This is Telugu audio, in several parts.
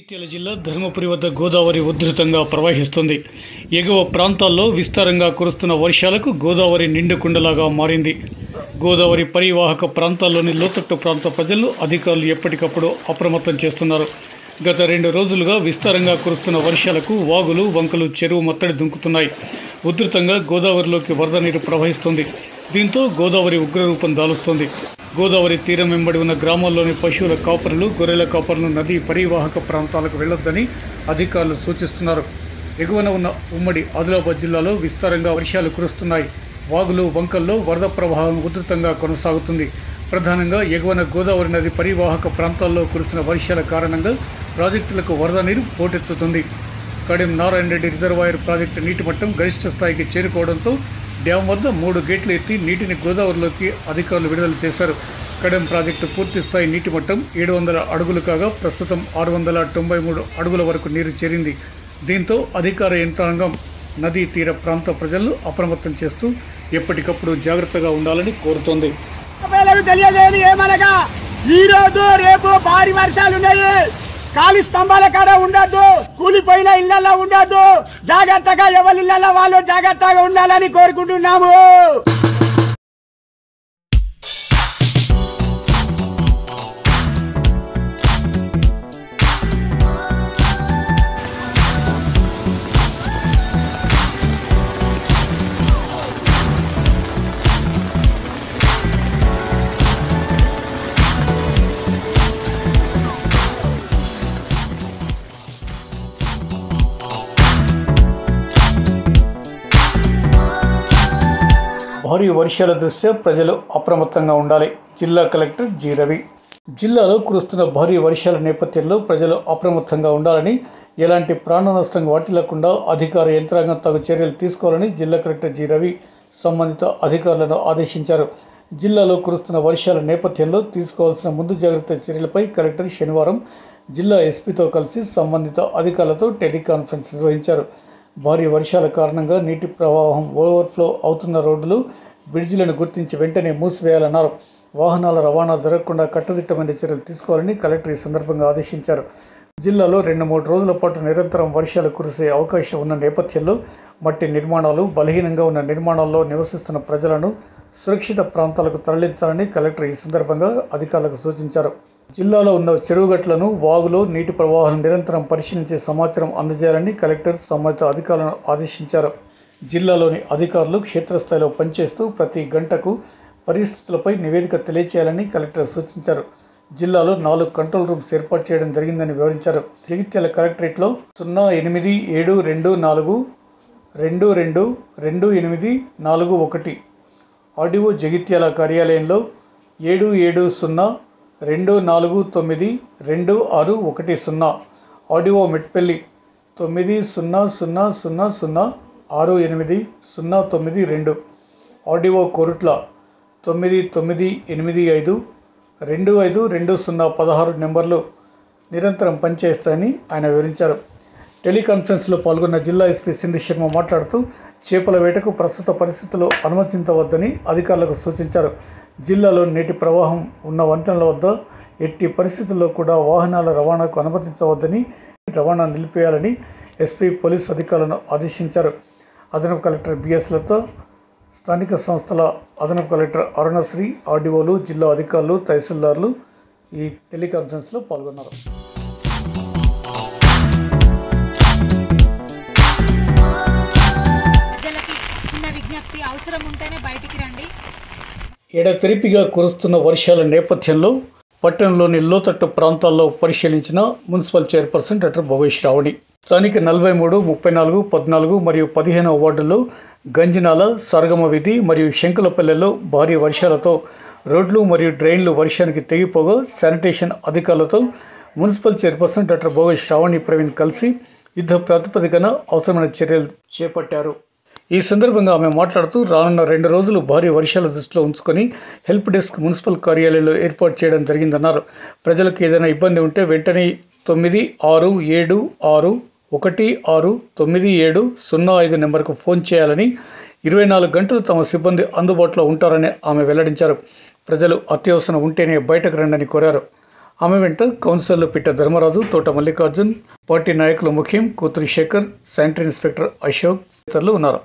జగిత్యాల జిల్లా ధర్మపురి వద్ద గోదావరి ఉధృతంగా ప్రవహిస్తుంది ఎగువ ప్రాంతాల్లో విస్తారంగా కురుస్తున్న వర్షాలకు గోదావరి నిండుకుండలాగా మారింది గోదావరి పరివాహక ప్రాంతాల్లోని లోతట్టు ప్రాంత ప్రజలు అధికారులు ఎప్పటికప్పుడు అప్రమత్తం చేస్తున్నారు గత రెండు రోజులుగా విస్తారంగా కురుస్తున్న వర్షాలకు వాగులు వంకలు చెరువు మత్తడి దుంకుతున్నాయి ఉధృతంగా గోదావరిలోకి వరద నీరు ప్రవహిస్తుంది దీంతో గోదావరి ఉగ్రరూపం దాలుస్తోంది గోదావరి తీరం వెంబడి ఉన్న గ్రామాల్లోని పశువుల కాపరులు గొర్రెల కాపరులు నదీ పరివాహక ప్రాంతాలకు వెళ్లొద్దని అధికారులు సూచిస్తున్నారు ఎగువన ఉన్న ఉమ్మడి ఆదిలాబాద్ జిల్లాలో విస్తారంగా వర్షాలు కురుస్తున్నాయి వాగులు వంకల్లో వరద ప్రవాహం ఉధృతంగా కొనసాగుతుంది ప్రధానంగా ఎగువన గోదావరి నది పరివాహక ప్రాంతాల్లో కురిసిన వర్షాల కారణంగా ప్రాజెక్టులకు వరద నీరు పోటెత్తుతుంది కడియం నారాయణ రెడ్డి రిజర్వాయర్ ప్రాజెక్టు నీటి మట్టం గరిష్ట స్థాయికి చేరుకోవడంతో డ్యాం వద్ద మూడు గేట్లు ఎత్తి నీటిని గోదావరిలోకి అధికారులు విడుదల చేశారు కడెం ప్రాజెక్టు పూర్తి స్థాయి నీటి మట్టం ఏడు వందల అడుగులు కాగా ప్రస్తుతం ఆరు వందల తొంభై మూడు అడుగుల వరకు నీరు చేరింది దీంతో అధికార యంత్రాంగం నదీ తీర ప్రాంత ప్రజలను అప్రమత్తం చేస్తూ ఎప్పటికప్పుడు జాగ్రత్తగా ఉండాలని కోరుతోంది పేర్లకు తెలియజేయదు ఏమనగా ఈ రోజు రేపు భారీ వర్షాలు ఉన్నాయి ఖాళీ స్తంభాల కాడ ఉండద్దు కూలిపోయిన ఇళ్లలో ఉండద్దు జాగ్రత్తగా ఎవరి ఇళ్లలో వాళ్ళు జాగ్రత్తగా ఉండాలని కోరుకుంటున్నాము భారీ వర్షాల దృష్ట్యా ప్రజలు అప్రమత్తంగా ఉండాలి జిల్లా కలెక్టర్ జి రవి జిల్లాలో కురుస్తున్న భారీ వర్షాల నేపథ్యంలో ప్రజలు అప్రమత్తంగా ఉండాలని ఎలాంటి ప్రాణ నష్టం వాటిల్లకుండా అధికార యంత్రాంగం తగు చర్యలు తీసుకోవాలని జిల్లా కలెక్టర్ జి రవి సంబంధిత అధికారులను ఆదేశించారు జిల్లాలో కురుస్తున్న వర్షాల నేపథ్యంలో తీసుకోవాల్సిన ముందు జాగ్రత్త చర్యలపై కలెక్టర్ శనివారం జిల్లా ఎస్పీతో కలిసి సంబంధిత అధికారులతో టెలికాన్ఫరెన్స్ నిర్వహించారు భారీ వర్షాల కారణంగా నీటి ప్రవాహం ఓవర్ఫ్లో అవుతున్న రోడ్లు బ్రిడ్జిలను గుర్తించి వెంటనే మూసివేయాలన్నారు వాహనాల రవాణా జరగకుండా కట్టుదిట్టమైన చర్యలు తీసుకోవాలని కలెక్టర్ ఈ సందర్భంగా ఆదేశించారు జిల్లాలో రెండు మూడు రోజుల పాటు నిరంతరం వర్షాలు కురిసే అవకాశం ఉన్న నేపథ్యంలో మట్టి నిర్మాణాలు బలహీనంగా ఉన్న నిర్మాణాల్లో నివసిస్తున్న ప్రజలను సురక్షిత ప్రాంతాలకు తరలించాలని కలెక్టర్ ఈ సందర్భంగా అధికారులకు సూచించారు జిల్లాలో ఉన్న చెరువుగట్లను వాగులో నీటి ప్రవాహం నిరంతరం పరిశీలించే సమాచారం అందజేయాలని కలెక్టర్ సంబంధిత అధికారులను ఆదేశించారు జిల్లాలోని అధికారులు క్షేత్రస్థాయిలో పనిచేస్తూ ప్రతి గంటకు పరిస్థితులపై నివేదిక తెలియచేయాలని కలెక్టర్ సూచించారు జిల్లాలో నాలుగు కంట్రోల్ రూమ్స్ ఏర్పాటు చేయడం జరిగిందని వివరించారు జగిత్యాల కలెక్టరేట్లో సున్నా ఎనిమిది ఏడు రెండు నాలుగు రెండు రెండు రెండు ఎనిమిది నాలుగు ఒకటి ఆర్డీఓ జగిత్యాల కార్యాలయంలో ఏడు ఏడు సున్నా రెండు నాలుగు తొమ్మిది రెండు ఆరు ఒకటి సున్నా ఆర్డీఓ మెట్పల్లి తొమ్మిది సున్నా సున్నా సున్నా సున్నా ఆరు ఎనిమిది సున్నా తొమ్మిది రెండు ఆర్డీఓ కోరుట్ల తొమ్మిది తొమ్మిది ఎనిమిది ఐదు రెండు ఐదు రెండు సున్నా పదహారు నెంబర్లు నిరంతరం పనిచేస్తాయని ఆయన వివరించారు టెలికాన్ఫరెన్స్లో పాల్గొన్న జిల్లా ఎస్పీ సింధు శర్మ మాట్లాడుతూ చేపల వేటకు ప్రస్తుత పరిస్థితుల్లో అనుమతించవద్దని అధికారులకు సూచించారు జిల్లాలో నీటి ప్రవాహం ఉన్న వంతెనల వద్ద ఎట్టి పరిస్థితుల్లో కూడా వాహనాల రవాణాకు అనుమతించవద్దని రవాణా నిలిపేయాలని ఎస్పీ పోలీస్ అధికారులను ఆదేశించారు అదనపు కలెక్టర్ బిఎస్లతో స్థానిక సంస్థల అదనపు కలెక్టర్ అరుణశ్రీ ఆర్డీఓలు జిల్లా అధికారులు తహసీల్దార్లు ఈ టెలికాన్ఫరెన్స్లో పాల్గొన్నారు ప్రజలకి చిన్న విజ్ఞప్తి అవసరం ఉంటేనే బయటికి రండి ఎడతెరిపిగా కురుస్తున్న వర్షాల నేపథ్యంలో పట్టణంలోని లోతట్టు ప్రాంతాల్లో పరిశీలించిన municipal chairperson doctor Bhogesh Ravani స్థానిక నలభై మూడు ముప్పై నాలుగు పద్నాలుగు మరియు పదిహేనవ వార్డుల్లో గంజినాల సరగమ వీధి మరియు శంకులపల్లెల్లో భారీ వర్షాలతో రోడ్లు మరియు డ్రైన్లు వర్షానికి తెగిపోగా శానిటేషన్ అధికారులతో municipal chairperson doctor Bhogesh Ravani Praveen కలిసి యుద్ధ ప్రాతిపదికన అవసరమైన చర్యలు చేపట్టారు ఈ సందర్భంగా ఆమె మాట్లాడుతూ రానున్న రెండు రోజులు భారీ వర్షాల దృష్టిలో ఉంచుకొని హెల్ప్ డెస్క్ మున్సిపల్ కార్యాలయంలో ఏర్పాటు చేయడం జరిగిందన్నారు ప్రజలకు ఏదైనా ఇబ్బంది ఉంటే వెంటనే తొమ్మిది ఆరు ఏడు ఆరు ఒకటి ఆరు తొమ్మిది ఏడు సున్నా ఐదు నెంబర్కు ఫోన్ చేయాలని ఇరవై నాలుగు గంటలు తమ సిబ్బంది అందుబాటులో ఉంటారని ఆమె వెల్లడించారు ప్రజలు అత్యవసరం ఉంటేనే బయటకు రండని కోరారు ఆమె వెంట కౌన్సిలర్లు పిట్ట ధర్మరాజు తోట మల్లికార్జున్ పార్టీ నాయకులు ముఖ్యం కూతురి శేఖర్ శానిటరీ ఇన్స్పెక్టర్ అశోక్ ఇతరులు ఉన్నారు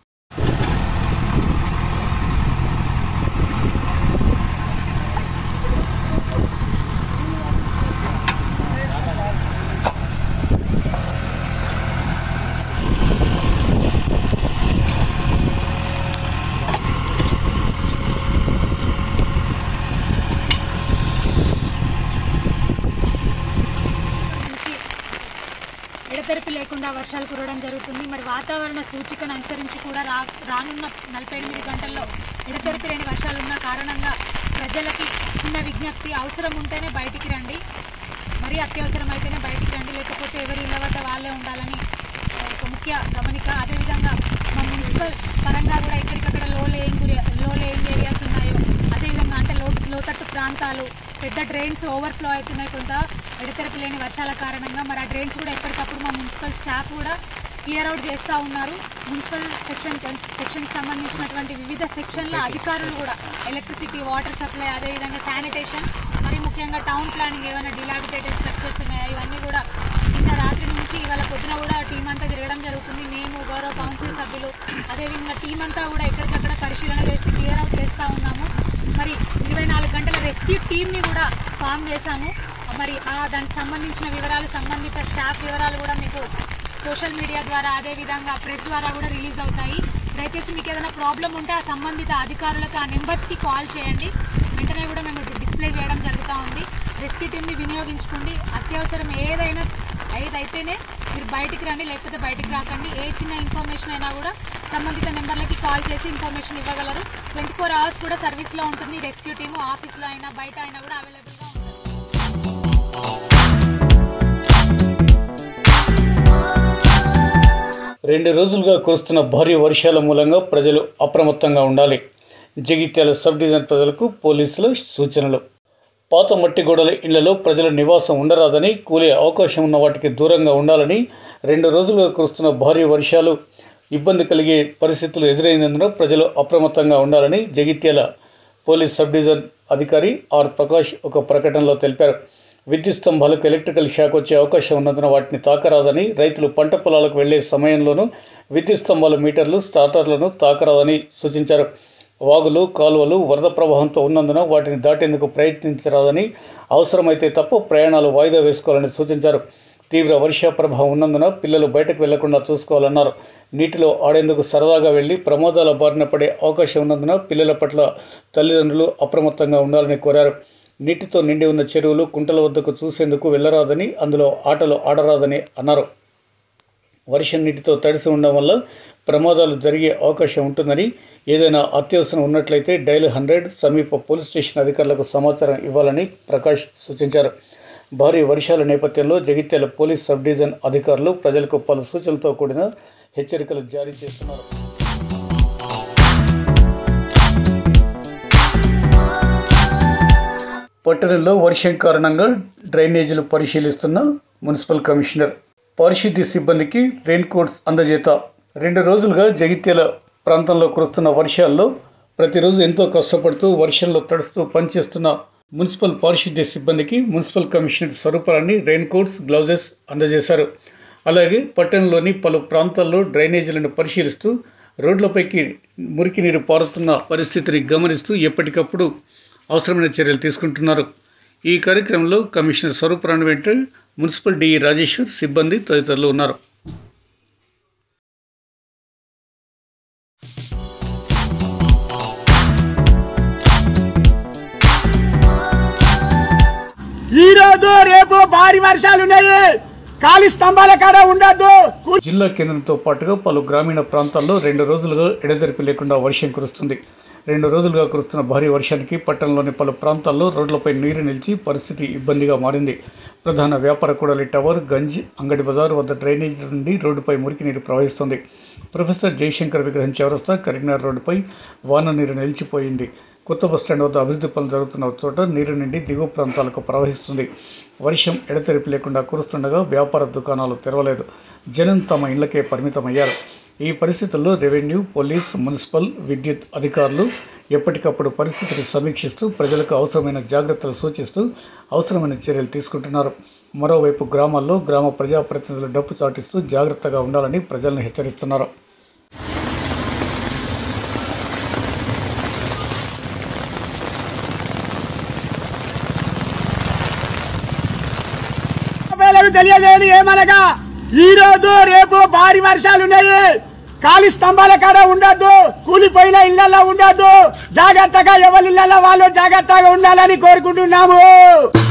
నుంచి ఎడతెరిపి లేకుండా వర్షాలు కురవడం జరుగుతుంది మరి వాతావరణ సూచికను అనుసరించి కూడా రా రానున్న నలభై ఎనిమిది గంటల్లో ఎడతెరిపి లేని వర్షాలు ఉన్న కారణంగా ప్రజలకి చిన్న విజ్ఞప్తి అవసరం ఉంటేనే బయటికి రండి మరీ అత్యవసరం అయితేనే బయటికి రండి లేకపోతే ఎవరి ఇళ్ళ వద్ద వాళ్ళే ఉండాలని ఆ, ఒక ముఖ్య గమనిక అదేవిధంగా మా మున్సిపల్ పరంగా కూడా ఎక్కడికక్కడ లో లేయింగ్ లో లేయింగ్ ఏరియాస్ ఉన్నాయో అదేవిధంగా అంటే లో లోతట్టు ప్రాంతాలు పెద్ద డ్రైన్స్ ఓవర్ఫ్లో అవుతున్నాయి కొంత ఎడతెరపి లేని వర్షాల కారణంగా మరి ఆ డ్రైన్స్ కూడా ఎప్పటికప్పుడు మా మున్సిపల్ స్టాఫ్ కూడా క్లియర్ అవుట్ చేస్తూ ఉన్నారు మున్సిపల్ సెక్షన్ సెక్షన్కి సంబంధించినటువంటి వివిధ సెక్షన్ల అధికారులు కూడా ఎలక్ట్రిసిటీ వాటర్ సప్లై అదేవిధంగా శానిటేషన్ మరి ముఖ్యంగా టౌన్ ప్లానింగ్ ఏమైనా డిలాబిటేటెడ్ స్ట్రక్చర్స్ ఉన్నాయా ఇవన్నీ కూడా నిన్న రాత్రి నుంచి ఇవాళ పొద్దున కూడా టీం అంతా తిరగడం జరుగుతుంది మేము గౌరవ కౌన్సిల్ సభ్యులు అదేవిధంగా టీం అంతా కూడా ఎక్కడికక్కడ పరిశీలన చేసి క్లియర్ అవుట్ చేస్తూ ఉన్నాము మరి ఇరవై నాలుగు గంటల రెస్క్యూ టీంని కూడా ఫామ్ చేశాము మరి ఆ దానికి సంబంధించిన వివరాలు సంబంధిత స్టాఫ్ వివరాలు కూడా మీకు సోషల్ మీడియా ద్వారా అదేవిధంగా ప్రెస్ ద్వారా కూడా రిలీజ్ అవుతాయి దయచేసి మీకు ఏదైనా ప్రాబ్లం ఉంటే ఆ సంబంధిత అధికారులకు ఆ నెంబర్స్కి కాల్ చేయండి వెంటనే కూడా మేము డిస్ప్లే చేయడం జరుగుతూ ఉంది రెస్క్యూ టీమ్ని వినియోగించుకోండి అత్యవసరం ఏదైనా ఏదైతేనే మీరు బయటికి రండి లేకపోతే బయటికి రాకండి ఏ చిన్న ఇన్ఫర్మేషన్ అయినా కూడా సంబంధిత నెంబర్లకి కాల్ చేసి ఇన్ఫర్మేషన్ ఇవ్వగలరు ట్వంటీ ఫోర్ అవర్స్ కూడా సర్వీస్లో ఉంటుంది రెస్క్యూ టీము ఆఫీస్లో అయినా బయట అయినా కూడా అవైలబుల్గా ఉంటుంది రెండు రోజులుగా కురుస్తున్న భారీ వర్షాల మూలంగా ప్రజలు అప్రమత్తంగా ఉండాలి జగిత్యాల సబ్ డివిజన్ ప్రజలకు పోలీసులు సూచనలు పాత మట్టి గోడల ఇళ్లలో ప్రజల నివాసం ఉండరాదని కూలే అవకాశం ఉన్న వాటికి దూరంగా ఉండాలని రెండు రోజులుగా కురుస్తున్న భారీ వర్షాలు ఇబ్బంది కలిగే పరిస్థితులు ఎదురైనందున ప్రజలు అప్రమత్తంగా ఉండాలని జగిత్యాల పోలీస్ సబ్ డివిజన్ అధికారి ఆర్ ప్రకాష్ ఒక ప్రకటనలో తెలిపారు విద్యుత్ స్తంభాలకు ఎలక్ట్రికల్ షాక్ వచ్చే అవకాశం ఉన్నందున వాటిని తాకరాదని రైతులు పంట పొలాలకు వెళ్లే సమయంలోనూ విద్యుత్ స్తంభాల మీటర్లు స్టార్టర్లను తాకరాదని సూచించారు వాగులు కాలువలు వరద ప్రవాహంతో ఉన్నందున వాటిని దాటేందుకు ప్రయత్నించరాదని అవసరమైతే తప్ప ప్రయాణాలు వాయిదా వేసుకోవాలని సూచించారు తీవ్ర వర్ష ప్రభావం ఉన్నందున పిల్లలు బయటకు వెళ్లకుండా చూసుకోవాలన్నారు నీటిలో ఆడేందుకు సరదాగా వెళ్లి ప్రమాదాల బారిన పడే అవకాశం ఉన్నందున పిల్లల పట్ల తల్లిదండ్రులు అప్రమత్తంగా ఉండాలని కోరారు నీటితో నిండి ఉన్న చెరువులు కుంటల వద్దకు చూసేందుకు వెళ్ళరాదని అందులో ఆటలు ఆడరాదని అన్నారు వర్షం నీటితో తడిసి ఉండడం వల్ల ప్రమాదాలు జరిగే అవకాశం ఉంటుందని ఏదైనా అత్యవసరం ఉన్నట్లయితే డైల్ హండ్రెడ్ సమీప పోలీస్ స్టేషన్ అధికారులకు సమాచారం ఇవ్వాలని ప్రకాష్ సూచించారు భారీ వర్షాల నేపథ్యంలో జగిత్యాల పోలీస్ సబ్ డివిజన్ అధికారులు ప్రజలకు పలు సూచనలతో కూడిన హెచ్చరికలు జారీ చేస్తున్నారు పట్టణంలో వర్షం కారణంగా డ్రైనేజీలు పరిశీలిస్తున్న మున్సిపల్ కమిషనర్ పారిశుద్ధ్య సిబ్బందికి రెయిన్ కోట్స్ అందజేత రెండు రోజులుగా జగిత్యాల ప్రాంతంలో కురుస్తున్న వర్షాల్లో ప్రతిరోజు ఎంతో కష్టపడుతూ వర్షంలో తడుస్తూ పనిచేస్తున్న మున్సిపల్ పారిశుద్ధ్య సిబ్బందికి మున్సిపల్ కమిషనర్ స్వరూపాన్ని రెయిన్ కోట్స్ గ్లౌజెస్ అందజేశారు అలాగే పట్టణంలోని పలు ప్రాంతాల్లో డ్రైనేజీలను పరిశీలిస్తూ రోడ్లపైకి మురికి నీరు పారుతున్న పరిస్థితిని గమనిస్తూ ఎప్పటికప్పుడు అవసరమైన చర్యలు తీసుకుంటున్నారు ఈ కార్యక్రమంలో కమిషనర్ స్వరూపరాణి వెంట మున్సిపల్ డిఈ రాజేశ్వర్ సిబ్బంది తదితరులు ఉన్నారు ఈ రోజు రేపు భారీ వర్షాలు ఉన్నాయి ఖాళీ స్తంభాల కాడ ఉండద్దు జిల్లా కేంద్రంతో పాటుగా పలు గ్రామీణ ప్రాంతాల్లో రెండు రోజులుగా ఎడతెరిపి లేకుండా వర్షం కురుస్తుంది రెండు రోజులుగా కురుస్తున్న భారీ వర్షానికి పట్టణంలోని పలు ప్రాంతాల్లో రోడ్లపై నీరు నిలిచి పరిస్థితి ఇబ్బందిగా మారింది ప్రధాన వ్యాపార కూడలి టవర్ గంజ్ అంగడి బజార్ వద్ద డ్రైనేజీ నుండి రోడ్డుపై మురికి నీరు ప్రవహిస్తుంది ప్రొఫెసర్ జయశంకర్ విగ్రహం చౌరస్తా కరీంనగర్ రోడ్డుపై వాన నీరు నిలిచిపోయింది కొత్త బస్టాండ్ వద్ద అభివృద్ధి పనులు జరుగుతున్న చోట నీరు నిండి దిగువ ప్రాంతాలకు ప్రవహిస్తుంది వర్షం ఎడతెరిపి లేకుండా కురుస్తుండగా వ్యాపార దుకాణాలు తెరవలేదు జనం తమ ఇళ్లకే పరిమితమయ్యారు ఈ పరిస్థితుల్లో రెవెన్యూ పోలీస్ మున్సిపల్ విద్యుత్ అధికారులు ఎప్పటికప్పుడు పరిస్థితిని సమీక్షిస్తూ ప్రజలకు అవసరమైన జాగ్రత్తలు సూచిస్తూ అవసరమైన చర్యలు తీసుకుంటున్నారు మరోవైపు గ్రామాల్లో గ్రామ ప్రజాప్రతినిధులు డప్పు చాటిస్తూ జాగ్రత్తగా ఉండాలని ప్రజలను హెచ్చరిస్తున్నారు వేలకు తెలియజేయని ఏమనగా ఈ రోజు రేపు భారీ వర్షాలు ఉన్నాయి ఖాళీ స్తంభాల కాడ ఉండద్దు కూలిపోయిన ఇళ్లలో ఉండద్దు జాగ్రత్తగా ఎవరి ఇళ్లలో వాళ్ళు జాగ్రత్తగా ఉండాలని కోరుకుంటున్నాము